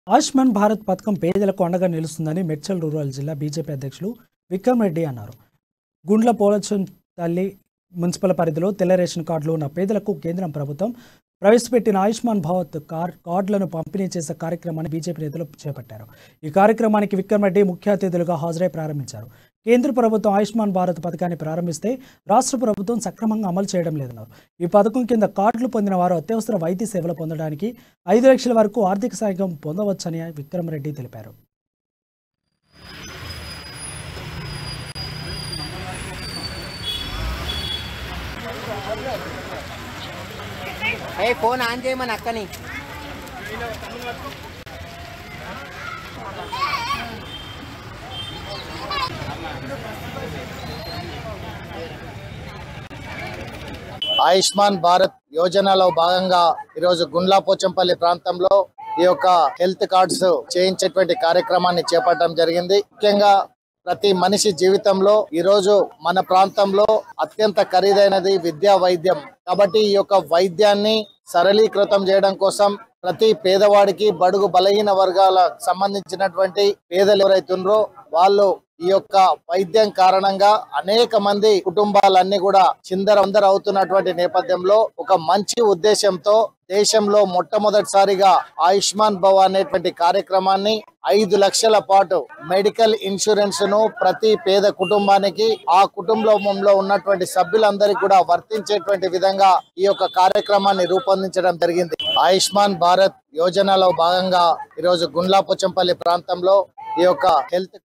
ఆయుష్మాన్ భారత్ పథకం పేదలకు అండగా నిలుస్తుందని మెడ్చల్ రూరల్ జిల్లా బీజేపీ అధ్యక్షులు విక్రమ్ రెడ్డి అన్నారు గుండ్ల పోలచం తల్లి మున్సిపల్ పరిధిలో తెల్ల రేషన్ కార్డులు ఉన్న పేదలకు కేంద్రం ప్రభుత్వం ప్రవేశపెట్టిన ఆయుష్మాన్ భారత్ కార్ కార్డులను పంపిణీ చేసే కార్యక్రమాన్ని బీజేపీ నేతలు చేపట్టారు ఈ కార్యక్రమానికి విక్రమ్ రెడ్డి ముఖ్య అతిథులుగా హాజరై ప్రారంభించారు కేంద్ర ప్రభుత్వం ఆయుష్మాన్ భారత్ పథకాన్ని ప్రారంభిస్తే రాష్ట్ర ప్రభుత్వం సక్రమంగా అమలు చేయడం లేదన్నారు ఈ పథకం కింద కార్డులు పొందిన వారు అత్యవసర వైద్య సేవలు పొందడానికి ఐదు లక్షల వరకు ఆర్థిక సాయం పొందవచ్చని విక్రమ్ రెడ్డి తెలిపారు ఏ ఫోన్ ఆన్ చేయమని అక్కని ఆయుష్మాన్ భారత్ యోజనలో భాగంగా ఈరోజు గుండ్లా పోచంపల్లి ప్రాంతంలో ఈ యొక్క హెల్త్ కార్డ్స్ చేయించేటువంటి కార్యక్రమాన్ని చేపట్టడం జరిగింది ముఖ్యంగా ప్రతి మనిషి జీవితంలో ఈ రోజు మన ప్రాంతంలో అత్యంత ఖరీదైనది విద్యా వైద్యం కాబట్టి ఈ యొక్క వైద్యాన్ని సరళీకృతం చేయడం కోసం ప్రతి పేదవాడికి బడుగు బలహీన వర్గాల సంబంధించినటువంటి పేదలు ఎవరైతే ఉన్నారో వాళ్ళు ఈ యొక్క వైద్యం కారణంగా అనేక మంది కుటుంబాలన్నీ కూడా చిందర అవుతున్నటువంటి నేపథ్యంలో ఒక మంచి ఉద్దేశంతో దేశంలో మొట్టమొదటిసారిగా ఆయుష్మాన్ భవ అనేటువంటి కార్యక్రమాన్ని ఐదు లక్షల పాటు మెడికల్ ఇన్సూరెన్స్ ను ప్రతి పేద కుటుంబానికి ఆ కుటుంబంలో ఉన్నటువంటి సభ్యులందరికీ కూడా వర్తించేటువంటి విధంగా ఈ యొక్క కార్యక్రమాన్ని రూపొందించడం జరిగింది ఆయుష్మాన్ భారత్ యోజనలో భాగంగా ఈరోజు గుండ్లా పోచంపల్లి ప్రాంతంలో ఈ యొక్క హెల్త్